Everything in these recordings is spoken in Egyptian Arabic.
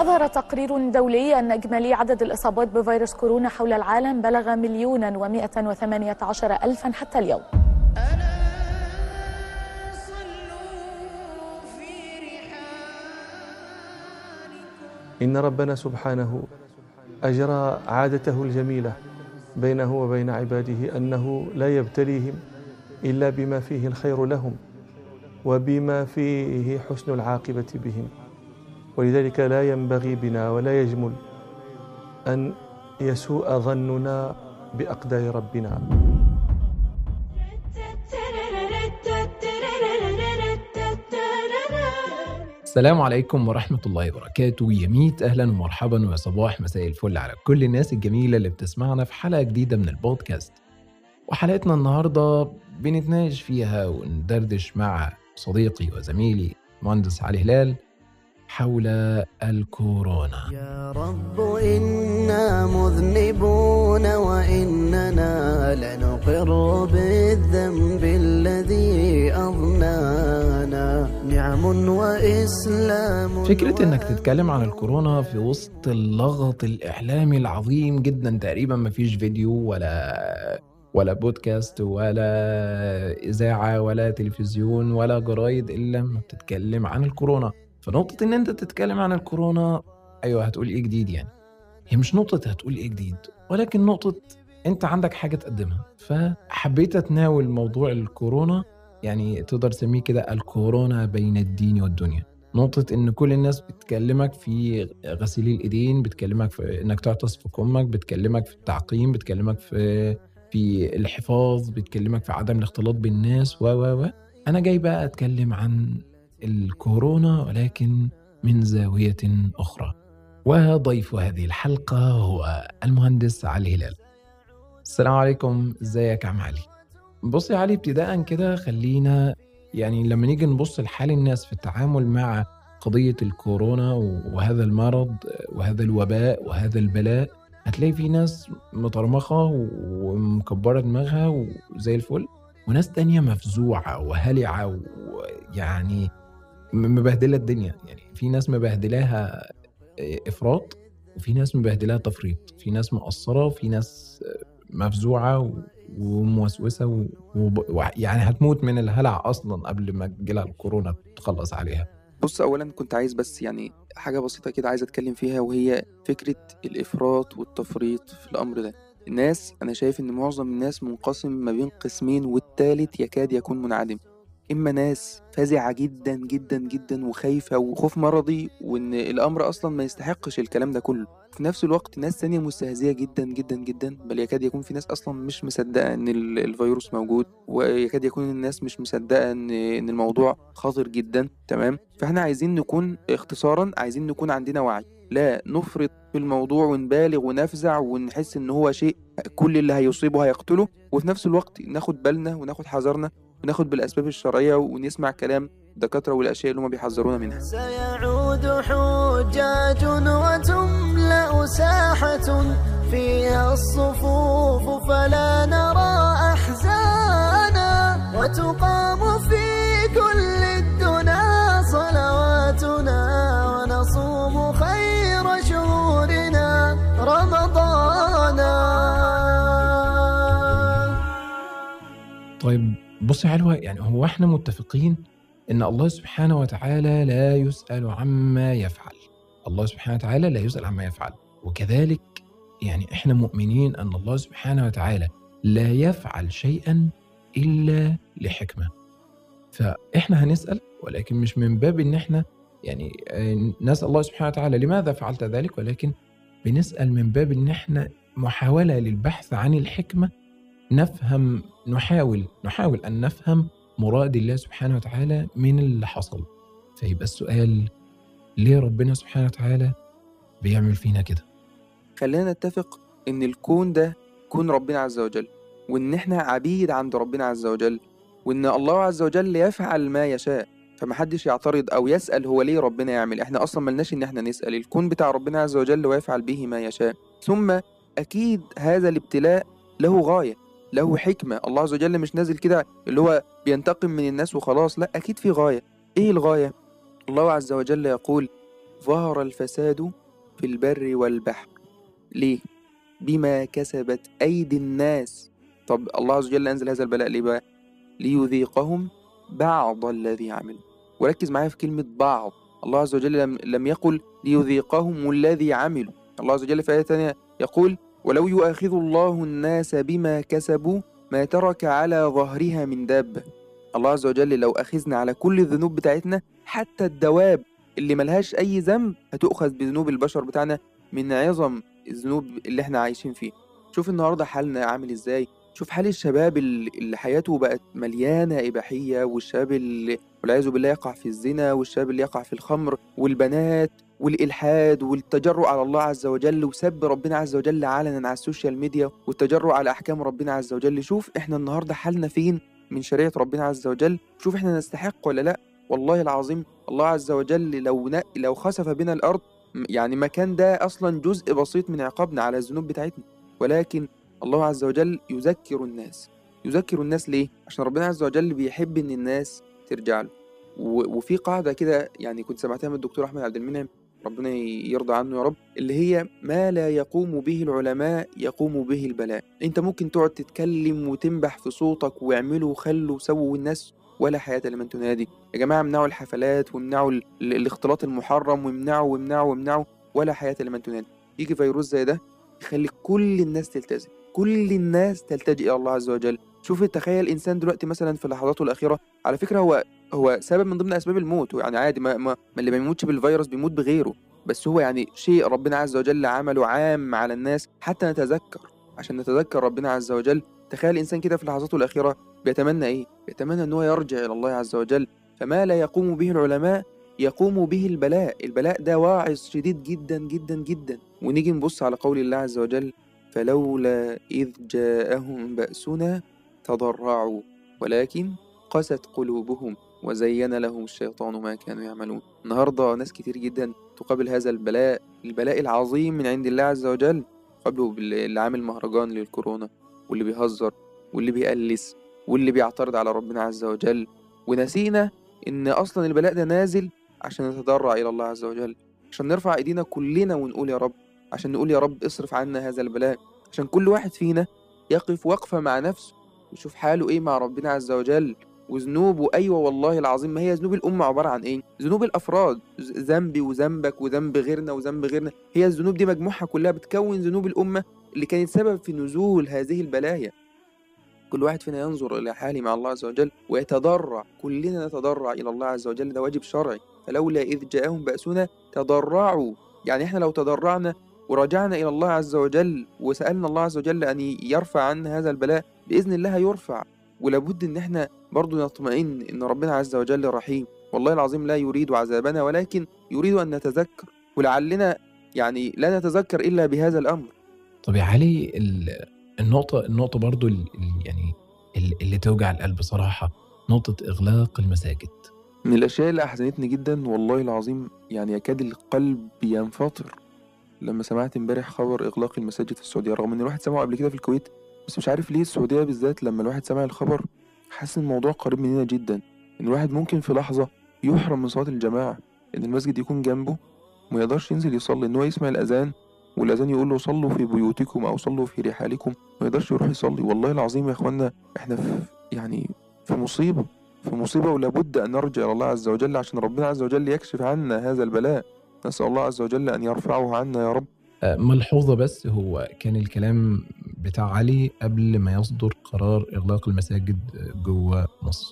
أظهر تقرير دولي أن إجمالي عدد الإصابات بفيروس كورونا حول العالم بلغ مليون ومائة وثمانية عشر ألفا حتى اليوم إن ربنا سبحانه أجرى عادته الجميلة بينه وبين عباده أنه لا يبتليهم إلا بما فيه الخير لهم وبما فيه حسن العاقبة بهم ولذلك لا ينبغي بنا ولا يجمل أن يسوء ظننا بأقدار ربنا السلام عليكم ورحمة الله وبركاته يا ميت أهلا ومرحبا وصباح مساء الفل على كل الناس الجميلة اللي بتسمعنا في حلقة جديدة من البودكاست وحلقتنا النهاردة بنتناقش فيها وندردش مع صديقي وزميلي مهندس علي هلال حول الكورونا يا رب إنا مذنبون وإننا لنقر بالذنب الذي أضنانا نعم وإسلام فكرة انك تتكلم عن الكورونا في وسط اللغط الاعلامي العظيم جدا تقريبا مفيش فيديو ولا ولا بودكاست ولا اذاعة ولا تلفزيون ولا جرايد الا لما بتتكلم عن الكورونا فنقطة ان انت تتكلم عن الكورونا ايوه هتقول ايه جديد يعني هي مش نقطة هتقول ايه جديد ولكن نقطة انت عندك حاجة تقدمها فحبيت اتناول موضوع الكورونا يعني تقدر تسميه كده الكورونا بين الدين والدنيا نقطة إن كل الناس بتكلمك في غسيل الإيدين بتكلمك في إنك تعطس في كمك بتكلمك في التعقيم بتكلمك في في الحفاظ بتكلمك في عدم الاختلاط بالناس و و و أنا جاي بقى أتكلم عن الكورونا ولكن من زاوية أخرى وضيف هذه الحلقة هو المهندس علي هلال السلام عليكم ازيك يا عم علي بص يا علي ابتداء كده خلينا يعني لما نيجي نبص لحال الناس في التعامل مع قضية الكورونا وهذا المرض وهذا الوباء وهذا البلاء هتلاقي في ناس مطرمخة ومكبرة دماغها وزي الفل وناس تانية مفزوعة وهلعة ويعني مبهدلة الدنيا يعني في ناس مبهدلاها إفراط وفي ناس مبهدلاها تفريط في ناس مقصرة وفي ناس مفزوعة وموسوسة و... و... يعني هتموت من الهلع أصلا قبل ما تجيلها الكورونا تخلص عليها بص اولا كنت عايز بس يعني حاجه بسيطه كده عايز اتكلم فيها وهي فكره الافراط والتفريط في الامر ده الناس انا شايف ان معظم الناس منقسم ما بين قسمين والتالت يكاد يكون منعدم اما ناس فزعه جدا جدا جدا وخايفه وخوف مرضي وان الامر اصلا ما يستحقش الكلام ده كله في نفس الوقت ناس تانية مستهزئة جدا جدا جدا بل يكاد يكون في ناس أصلا مش مصدقة إن الفيروس موجود ويكاد يكون الناس مش مصدقة إن إن الموضوع خطر جدا تمام فإحنا عايزين نكون اختصارا عايزين نكون عندنا وعي لا نفرط في الموضوع ونبالغ ونفزع ونحس إن هو شيء كل اللي هيصيبه هيقتله وفي نفس الوقت ناخد بالنا وناخد حذرنا وناخد بالأسباب الشرعية ونسمع كلام الدكاترة والأشياء اللي هم بيحذرونا منها سيعود حجاج وتملأ ساحة فيها الصفوف فلا نرى أحزانا وتقام في كل الدنا صلواتنا ونصوم خير شهورنا رمضانا طيب بص يا علوة يعني هو احنا متفقين ان الله سبحانه وتعالى لا يسأل عما يفعل الله سبحانه وتعالى لا يسأل عما يفعل وكذلك يعني احنا مؤمنين ان الله سبحانه وتعالى لا يفعل شيئا الا لحكمه فاحنا هنسأل ولكن مش من باب ان احنا يعني آه، نسأل الله سبحانه وتعالى لماذا فعلت ذلك ولكن بنسأل من باب ان احنا محاولة للبحث عن الحكمة نفهم نحاول نحاول ان نفهم مراد الله سبحانه وتعالى من اللي حصل فيبقى السؤال ليه ربنا سبحانه وتعالى بيعمل فينا كده خلينا نتفق إن الكون ده كون ربنا عز وجل وإن إحنا عبيد عند ربنا عز وجل وإن الله عز وجل يفعل ما يشاء فمحدش يعترض أو يسأل هو ليه ربنا يعمل إحنا أصلا ملناش إن إحنا نسأل الكون بتاع ربنا عز وجل ويفعل به ما يشاء ثم أكيد هذا الابتلاء له غاية له حكمة الله عز وجل مش نازل كده اللي هو بينتقم من الناس وخلاص لا أكيد في غاية إيه الغاية؟ الله عز وجل يقول ظهر الفساد في البر والبحر ليه بما كسبت أيدي الناس طب الله عز وجل أنزل هذا البلاء ليه بقى ليذيقهم بعض الذي عملوا وركز معايا في كلمة بعض الله عز وجل لم, لم يقل ليذيقهم الذي عملوا الله عز وجل في آية تانية يقول ولو يؤاخذ الله الناس بما كسبوا ما ترك على ظهرها من دابة الله عز وجل لو أخذنا على كل الذنوب بتاعتنا حتى الدواب اللي ملهاش أي ذنب هتؤخذ بذنوب البشر بتاعنا من عظم الذنوب اللي احنا عايشين فيه شوف النهاردة حالنا عامل ازاي شوف حال الشباب اللي اللي حياته بقت مليانة إباحية والشباب اللي والعياذ بالله يقع في الزنا والشباب اللي يقع في الخمر والبنات والإلحاد والتجرؤ على الله عز وجل وسب ربنا عز وجل علنا على السوشيال ميديا والتجرؤ على أحكام ربنا عز وجل شوف إحنا النهاردة حالنا فين من شريعة ربنا عز وجل شوف إحنا نستحق ولا لأ والله العظيم الله عز وجل لو ن... لو خسف بنا الأرض م- يعني مكان ده أصلا جزء بسيط من عقابنا على الذنوب بتاعتنا ولكن الله عز وجل يذكر الناس يذكر الناس ليه؟ عشان ربنا عز وجل بيحب إن الناس ترجع له و... وفي قاعدة كده يعني كنت سمعتها من الدكتور أحمد عبد المنعم ربنا يرضى عنه يا رب اللي هي ما لا يقوم به العلماء يقوم به البلاء انت ممكن تقعد تتكلم وتنبح في صوتك واعملوا وخلوا وسووا والناس ولا حياة لمن تنادي يا جماعة امنعوا الحفلات وامنعوا ال... ال- الاختلاط المحرم وامنعوا وامنعوا وامنعوا ولا حياة لمن تنادي يجي فيروس زي ده يخلي كل الناس تلتزم كل الناس تلتجئ الى الله عز وجل شوف تخيل انسان دلوقتي مثلا في لحظاته الاخيره على فكره هو هو سبب من ضمن اسباب الموت يعني عادي ما, ما, ما اللي ما بيموتش بالفيروس بيموت بغيره بس هو يعني شيء ربنا عز وجل عمله عام على الناس حتى نتذكر عشان نتذكر ربنا عز وجل تخيل انسان كده في لحظاته الاخيره بيتمنى ايه بيتمنى ان هو يرجع الى الله عز وجل فما لا يقوم به العلماء يقوم به البلاء البلاء ده واعظ شديد جدا جدا جدا ونيجي نبص على قول الله عز وجل فلولا إذ جاءهم بأسنا تضرعوا ولكن قست قلوبهم وزين لهم الشيطان ما كانوا يعملون النهاردة ناس كتير جدا تقابل هذا البلاء البلاء العظيم من عند الله عز وجل قبله اللي عامل مهرجان للكورونا واللي بيهزر واللي بيقلس واللي بيعترض على ربنا عز وجل ونسينا ان اصلا البلاء ده نازل عشان نتضرع الى الله عز وجل عشان نرفع ايدينا كلنا ونقول يا رب عشان نقول يا رب اصرف عنا هذا البلاء عشان كل واحد فينا يقف وقفة مع نفسه ويشوف حاله ايه مع ربنا عز وجل وذنوبه ايوه والله العظيم ما هي ذنوب الامه عباره عن ايه ذنوب الافراد ذ- ذنبي وذنبك وذنب غيرنا وذنب غيرنا هي الذنوب دي مجموعها كلها بتكون ذنوب الامه اللي كانت سبب في نزول هذه البلايا كل واحد فينا ينظر الى حاله مع الله عز وجل ويتضرع كلنا نتضرع الى الله عز وجل ده واجب شرعي فلولا اذ جاءهم باسنا تضرعوا يعني احنا لو تضرعنا ورجعنا الى الله عز وجل وسالنا الله عز وجل ان يرفع عنا هذا البلاء باذن الله هيرفع ولابد ان احنا برضو نطمئن ان ربنا عز وجل رحيم والله العظيم لا يريد عذابنا ولكن يريد ان نتذكر ولعلنا يعني لا نتذكر الا بهذا الامر طب يا علي ال- النقطة النقطة برضو ال- ال- يعني ال- اللي توجع القلب صراحة نقطة إغلاق المساجد من الاشياء اللي احزنتني جدا والله العظيم يعني يكاد القلب ينفطر لما سمعت امبارح خبر اغلاق المساجد في السعوديه رغم ان الواحد سمعه قبل كده في الكويت بس مش عارف ليه السعوديه بالذات لما الواحد سمع الخبر حاسس ان الموضوع قريب مننا جدا ان الواحد ممكن في لحظه يحرم من صلاه الجماعه ان المسجد يكون جنبه وما يقدرش ينزل يصلي ان هو يسمع الاذان والاذان يقول له صلوا في بيوتكم او صلوا في رحالكم ما يقدرش يروح يصلي والله العظيم يا اخوانا احنا في يعني في مصيبه في مصيبة ولابد أن نرجع إلى الله عز وجل عشان ربنا عز وجل يكشف عنا هذا البلاء نسأل الله عز وجل أن يرفعه عنا يا رب آه، ملحوظة بس هو كان الكلام بتاع علي قبل ما يصدر قرار إغلاق المساجد جوه مصر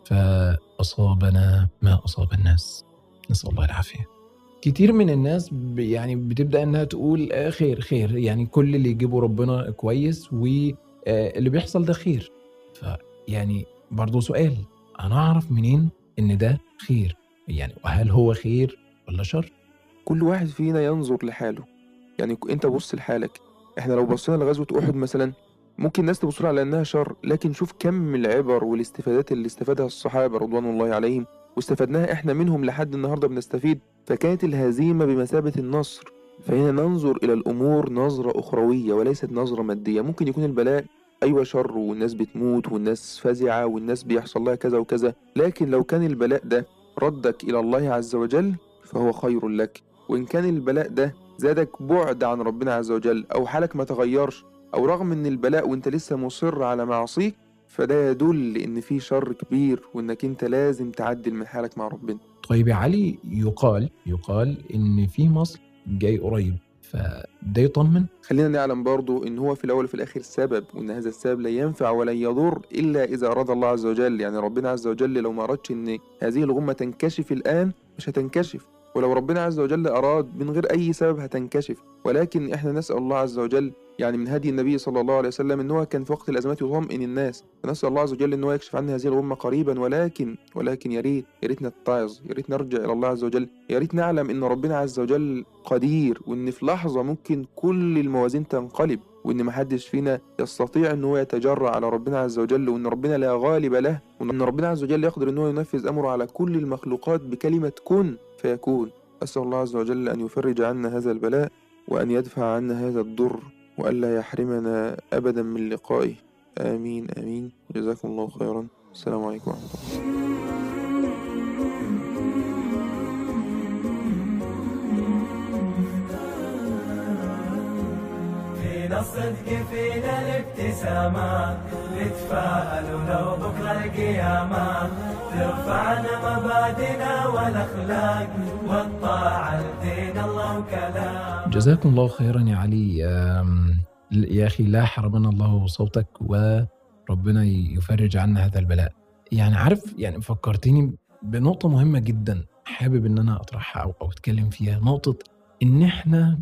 فأصابنا ما أصاب الناس نسأل الله العافية كتير من الناس ب- يعني بتبدأ إنها تقول آه، خير خير يعني كل اللي يجيبه ربنا كويس واللي بيحصل ده خير فيعني برضه سؤال أنا أعرف منين إن ده خير يعني وهل هو خير ولا شر كل واحد فينا ينظر لحاله يعني ك- أنت بص لحالك إحنا لو بصينا لغزوة أحد مثلا ممكن الناس تبص لها على إنها شر لكن شوف كم العبر والاستفادات اللي استفادها الصحابة رضوان الله عليهم واستفدناها إحنا منهم لحد النهاردة بنستفيد فكانت الهزيمة بمثابة النصر فهنا ننظر إلى الأمور نظرة أخروية وليست نظرة مادية ممكن يكون البلاء أيوة شر والناس بتموت والناس فزعة والناس بيحصل لها كذا وكذا لكن لو كان البلاء ده ردك إلى الله عز وجل فهو خير لك وإن كان البلاء ده زادك بعد عن ربنا عز وجل أو حالك ما تغيرش أو رغم إن البلاء وإنت لسه مصر على معصيك فده يدل إن في شر كبير وإنك أنت لازم تعدل من حالك مع ربنا طيب يا علي يقال يقال ان في مصر جاي قريب فده يطمن خلينا نعلم برضو إن هو في الأول وفي الآخر سبب وإن هذا السبب لا ينفع ولا يضر إلا إذا أراد الله عز وجل يعني ربنا عز وجل لو ما أردش إن هذه الغمة تنكشف الآن مش هتنكشف ولو ربنا عز وجل أراد من غير أي سبب هتنكشف ولكن إحنا نسأل الله عز وجل يعني من هدي النبي صلى الله عليه وسلم إن هو كان في وقت الأزمات يطمئن الناس فنسأل الله عز وجل إن هو يكشف عنا هذه الغمة قريبا ولكن ولكن يا ريت يا ريت نتعظ يا ريت نرجع إلى الله عز وجل يا ريت نعلم إن ربنا عز وجل قدير وإن في لحظة ممكن كل الموازين تنقلب وإن محدش فينا يستطيع إن هو يتجرأ على ربنا عز وجل وإن ربنا لا غالب له وإن ربنا عز وجل يقدر إن هو ينفذ أمره على كل المخلوقات بكلمة كن فيكون أسأل الله عز وجل أن يفرج عنا هذا البلاء وأن يدفع عنا هذا الضر وألا يحرمنا أبدا من لقائه آمين آمين جزاكم الله خيرا السلام عليكم ورحمة الله فينا الصدق فينا الابتسامات نتفائل ولو بكرة القيامة ترفعنا مبادئنا والأخلاق والطاعة لدين الله وكلام جزاكم الله خيرا يا علي أم، يا أخي لا حرمنا الله صوتك وربنا يفرج عنا هذا البلاء يعني عارف يعني فكرتني بنقطة مهمة جدا حابب إن أنا أطرحها أو, أو أتكلم فيها نقطة إن إحنا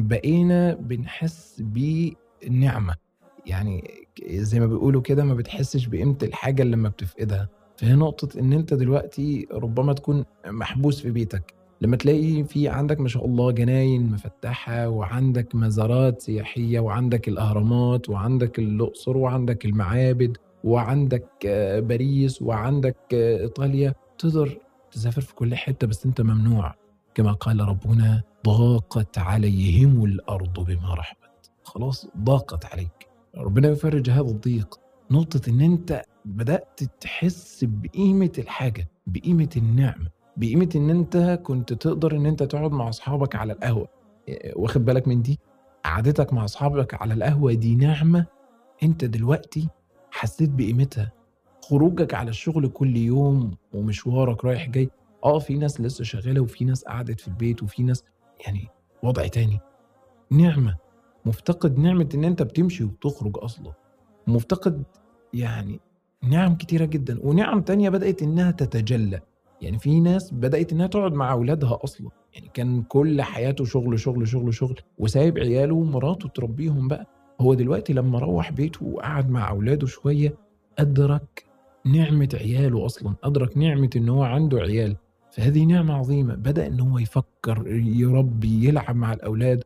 بقينا بنحس بالنعمة يعني زي ما بيقولوا كده ما بتحسش بقيمة الحاجة اللي لما بتفقدها فهي نقطة إن أنت دلوقتي ربما تكون محبوس في بيتك لما تلاقي في عندك ما شاء الله جناين مفتحة وعندك مزارات سياحية وعندك الأهرامات وعندك الأقصر وعندك المعابد وعندك آه، باريس وعندك آه، إيطاليا تقدر تسافر في كل حتة بس أنت ممنوع كما قال ربنا ضاقت عليهم الأرض بما رحبت خلاص ضاقت عليك ربنا يفرج هذا الضيق نقطة إن أنت بدأت تحس بقيمة الحاجة بقيمة النعمة بقيمة إن أنت كنت تقدر إن أنت تقعد مع أصحابك على القهوة إيه، واخد بالك من دي قعدتك مع أصحابك على القهوة دي نعمة أنت دلوقتي حسيت بقيمتها خروجك على الشغل كل يوم ومشوارك رايح جاي اه في ناس لسه شغالة وفي ناس قعدت في البيت وفي ناس يعني وضع تاني نعمة مفتقد نعمة إن أنت بتمشي وبتخرج أصلا مفتقد يعني نعم كتيرة جدا ونعم تانية بدأت إنها تتجلى يعني في ناس بدأت إنها تقعد مع أولادها أصلا يعني كان كل حياته شغل شغل شغل شغل وسايب عياله ومراته تربيهم بقى هو دلوقتي لما روح بيته وقعد مع أولاده شوية أدرك نعمة عياله أصلا أدرك نعمة إن هو عنده عيال فهذه نعمة عظيمة بدأ إن هو يفكر يربي يلعب مع الأولاد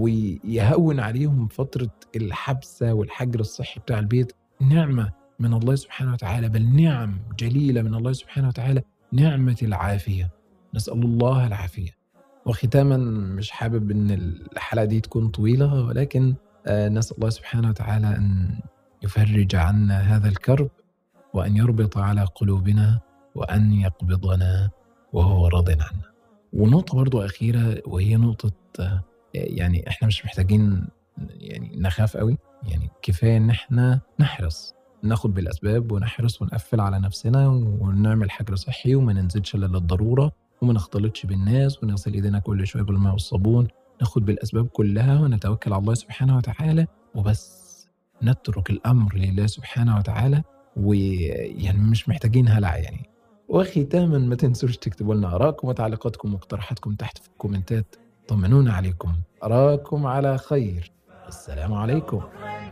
ويهون عليهم فترة الحبسة والحجر الصحي بتاع البيت نعمة من الله سبحانه وتعالى بل نعم جليلة من الله سبحانه وتعالى نعمة العافية نسأل الله العافية وختاما مش حابب ان الحلقة دي تكون طويلة ولكن آه، نسأل الله سبحانه وتعالى أن يفرج عنا هذا الكرب وأن يربط على قلوبنا وأن يقبضنا وهو راض عنا ونقطة برضو أخيرة وهي نقطة آه، يعني إحنا مش محتاجين يعني نخاف قوي يعني كفاية إن إحنا نحرص ناخد بالأسباب ونحرص ونقفل على نفسنا ونعمل حجر صحي وما ننزلش إلا للضرورة وما نختلطش بالناس ونغسل إيدينا كل شوية بالماء والصابون ناخد بالأسباب كلها ونتوكل على الله سبحانه وتعالى وبس نترك الأمر لله سبحانه وتعالى ويعني مش محتاجين هلع يعني وختاما ما تنسوش تكتبوا لنا آراءكم وتعليقاتكم واقتراحاتكم تحت في الكومنتات طمنونا عليكم أراكم على خير السلام عليكم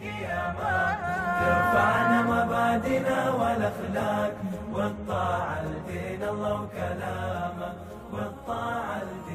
ترفعنا مبادئنا والأخلاق والطاعة لدين الله وكلامه والطاعة لدين